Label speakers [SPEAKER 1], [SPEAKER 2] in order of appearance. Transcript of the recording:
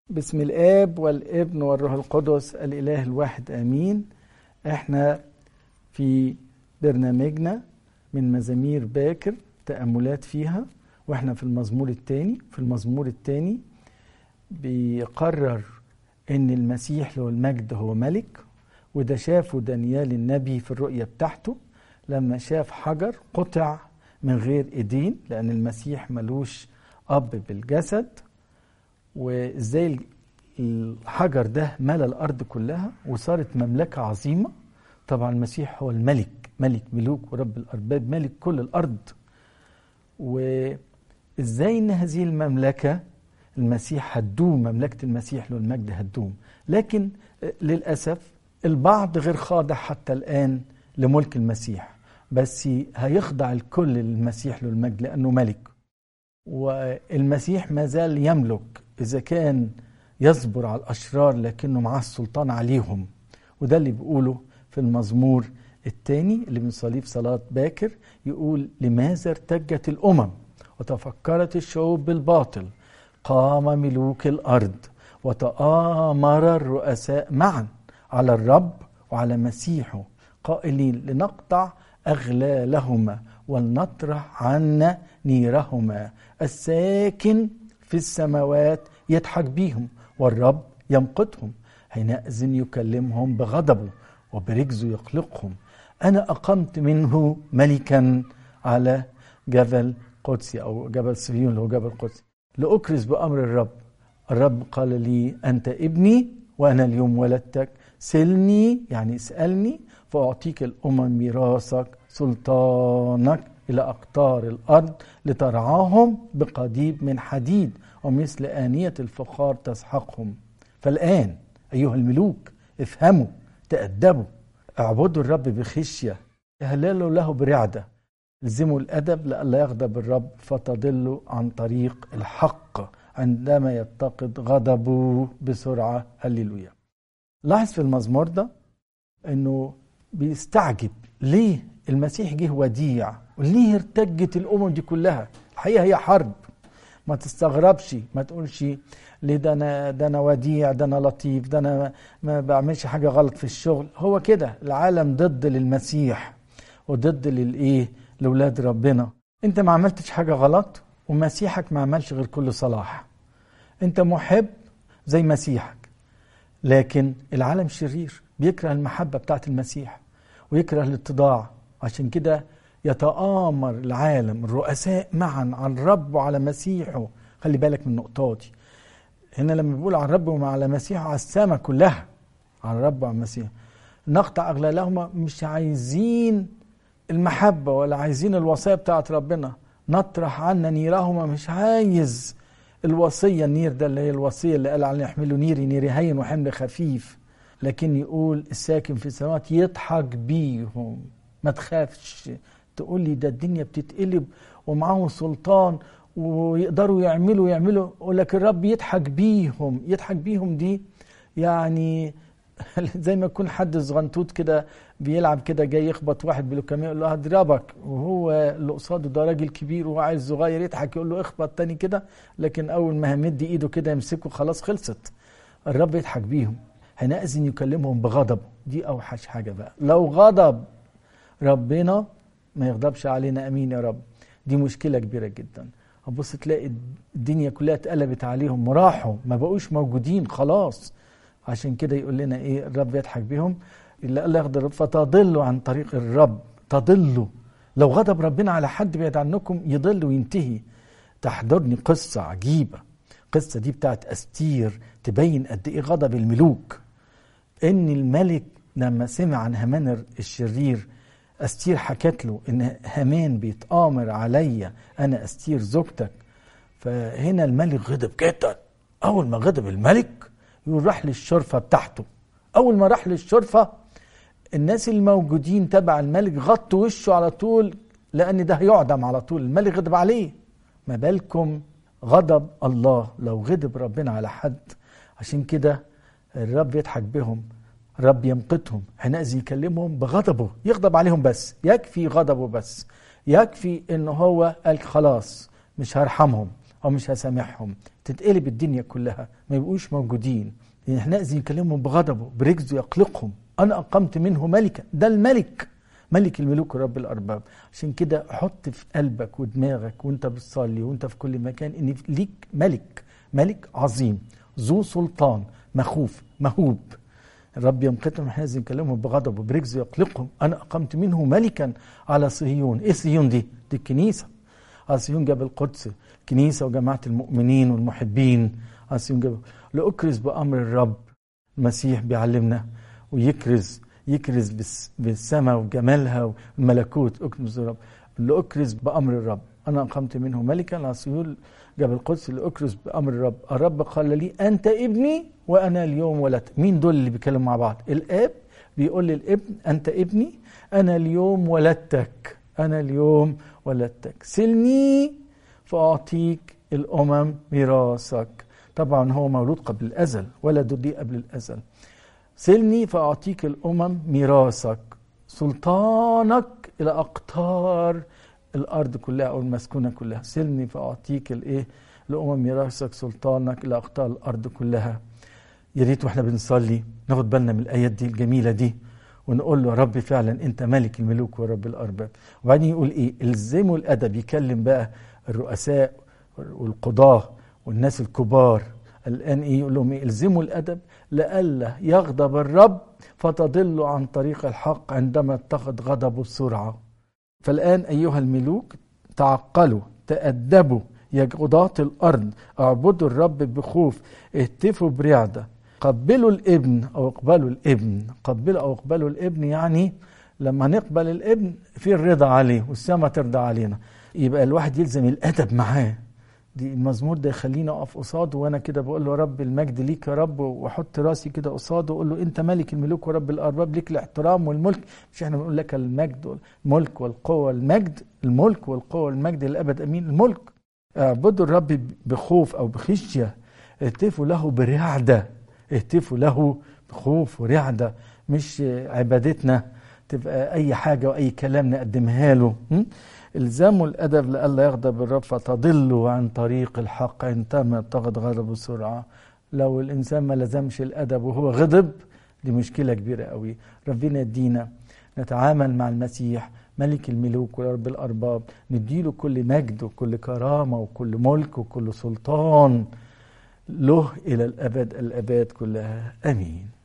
[SPEAKER 1] بسم الاب والابن والروح القدس الاله الواحد امين احنا في برنامجنا من مزامير باكر تاملات فيها واحنا في المزمور الثاني في المزمور الثاني بيقرر ان المسيح له المجد هو ملك وده شافه دانيال النبي في الرؤيه بتاعته لما شاف حجر قطع من غير ايدين لان المسيح ملوش اب بالجسد وازاي الحجر ده ملا الارض كلها وصارت مملكه عظيمه طبعا المسيح هو الملك ملك ملوك ورب الارباب ملك كل الارض وازاي ان هذه المملكه المسيح هتدوم مملكه المسيح له المجد هتدوم لكن للاسف البعض غير خاضع حتى الان لملك المسيح بس هيخضع الكل للمسيح له المجد لانه ملك والمسيح ما زال يملك إذا كان يصبر على الأشرار لكنه معاه السلطان عليهم وده اللي بيقوله في المزمور الثاني اللي بنصليه في صلاة باكر يقول لماذا ارتجت الأمم وتفكرت الشعوب بالباطل قام ملوك الأرض وتآمر الرؤساء معا على الرب وعلى مسيحه قائلين لنقطع أغلالهما ولنطرح عنا نيرهما الساكن في السماوات يضحك بيهم والرب يمقتهم حينئذ يكلمهم بغضبه وبرجزه يقلقهم أنا أقمت منه ملكا على جبل قدسي أو جبل صهيون اللي هو جبل قدسي لأكرز بأمر الرب الرب قال لي أنت ابني وأنا اليوم ولدتك سلني يعني اسألني فأعطيك الأمم ميراثك سلطانك إلى أقطار الأرض لترعاهم بقضيب من حديد ومثل آنية الفخار تسحقهم فالآن أيها الملوك افهموا تأدبوا اعبدوا الرب بخشية اهللوا له برعدة الزموا الأدب لئلا يغضب الرب فتضلوا عن طريق الحق عندما يتقد غضبه بسرعة هللويا لاحظ في المزمور ده انه بيستعجب ليه المسيح جه وديع وليه ارتجت الامم دي كلها الحقيقه هي حرب ما تستغربش ما تقولش ليه ده انا ده انا وديع ده انا لطيف ده انا ما بعملش حاجه غلط في الشغل هو كده العالم ضد للمسيح وضد للايه لاولاد ربنا انت ما عملتش حاجه غلط ومسيحك ما عملش غير كل صلاح انت محب زي مسيحك لكن العالم شرير بيكره المحبه بتاعت المسيح ويكره الاتضاع عشان كده يتآمر العالم الرؤساء معا على الرب وعلى مسيحه خلي بالك من النقطة دي هنا لما بيقول على الرب وعلى مسيحه على السماء كلها على الرب وعلى المسيح نقطع أغلالهما مش عايزين المحبة ولا عايزين الوصية بتاعت ربنا نطرح عنا نيرهما مش عايز الوصية النير ده اللي هي الوصية اللي قال علينا يحملوا نيري نيري هين وحمل خفيف لكن يقول الساكن في السماوات يضحك بيهم ما تخافش تقول لي ده الدنيا بتتقلب ومعاهم سلطان ويقدروا يعملوا يعملوا لكن الرب يضحك بيهم يضحك بيهم دي يعني زي ما يكون حد صغنطوط كده بيلعب كده جاي يخبط واحد بلوكاميه يقول له هضربك وهو اللي قصاده ده راجل كبير وهو عايز صغير يضحك يقول له اخبط تاني كده لكن اول ما همد ايده كده يمسكه خلاص خلصت الرب يضحك بيهم حينئذ يكلمهم بغضب دي اوحش حاجه بقى لو غضب ربنا ما يغضبش علينا امين يا رب دي مشكله كبيره جدا هتبص تلاقي الدنيا كلها اتقلبت عليهم راحوا ما بقوش موجودين خلاص عشان كده يقول لنا ايه الرب يضحك بيهم الا الله يغضب فتضلوا عن طريق الرب تضلوا لو غضب ربنا على حد بعيد عنكم يضل وينتهي تحضرني قصه عجيبه القصه دي بتاعت استير تبين قد ايه غضب الملوك ان الملك لما سمع عن هامان الشرير استير حكت له ان هامان بيتآمر عليا انا استير زوجتك فهنا الملك غضب جدا اول ما غضب الملك يقول راح للشرفة بتاعته اول ما راح للشرفة الناس الموجودين تبع الملك غطوا وشه على طول لان ده هيعدم على طول الملك غضب عليه ما بالكم غضب الله لو غضب ربنا على حد عشان كده الرب يضحك بهم الرب يمقتهم حينئذ يكلمهم بغضبه يغضب عليهم بس يكفي غضبه بس يكفي ان هو قال خلاص مش هرحمهم او مش هسامحهم تتقلب الدنيا كلها ما يبقوش موجودين يعني احنا نأذي يكلمهم بغضبه برجزه يقلقهم انا اقمت منه ملكا ده الملك ملك الملوك ورب الارباب عشان كده حط في قلبك ودماغك وانت بتصلي وانت في كل مكان ان ليك ملك ملك عظيم ذو سلطان مخوف مهوب الرب يمقتهم من حين يكلمهم بغضب وبرجز يقلقهم انا اقمت منه ملكا على صهيون ايه صهيون دي دي الكنيسه على صهيون جبل القدس كنيسه وجماعه المؤمنين والمحبين على صهيون جبل لاكرز بامر الرب المسيح بيعلمنا ويكرز يكرز بالسماء وجمالها والملكوت اكرز الرب لاكرز بامر الرب انا اقمت منه ملكا على صهيون جبل القدس لاكرز بامر الرب الرب قال لي انت ابني وانا اليوم ولدت مين دول اللي بيتكلموا مع بعض الاب بيقول للابن انت ابني انا اليوم ولدتك انا اليوم ولدتك سلني فاعطيك الامم ميراثك طبعا هو مولود قبل الازل ولده دي قبل الازل سلني فاعطيك الامم ميراثك سلطانك الى اقطار الارض كلها او المسكونه كلها سلني فاعطيك الايه الامم ميراثك سلطانك الى اقطار الارض كلها يا ريت واحنا بنصلي ناخد بالنا من الايات دي الجميله دي ونقول له يا رب فعلا انت ملك الملوك ورب الارباب وبعدين يقول ايه الزموا الادب يكلم بقى الرؤساء والقضاه والناس الكبار الان ايه يقول لهم ايه الزموا الادب لئلا يغضب الرب فتضلوا عن طريق الحق عندما اتخذ غضبه بسرعه فالان ايها الملوك تعقلوا تادبوا يا قضاة الأرض اعبدوا الرب بخوف اهتفوا برعدة قبلوا الابن أو اقبلوا الابن قبلوا أو اقبلوا الابن يعني لما نقبل الابن في الرضا عليه والسماء ترضى علينا يبقى الواحد يلزم الأدب معاه دي المزمور ده يخليني اقف قصاده وانا كده بقول له رب المجد ليك يا رب واحط راسي كده قصاده واقول له انت ملك الملوك ورب الارباب ليك الاحترام والملك مش احنا بنقول لك المجد والملك والقوه والمجد الملك والقوه والمجد للابد امين الملك اعبدوا الرب بخوف او بخشيه اهتفوا له برعده اهتفوا له بخوف ورعده مش عبادتنا تبقى اي حاجه واي كلام نقدمها له الزموا الادب لئلا يغضب الرب فتضلوا عن طريق الحق ان تم اتخذ غضب بسرعه لو الانسان ما لزمش الادب وهو غضب دي مشكله كبيره قوي ربنا يدينا نتعامل مع المسيح ملك الملوك ورب الأرباب نديله كل مجد وكل كرامة وكل ملك وكل سلطان له إلى الأبد الأباد كلها أمين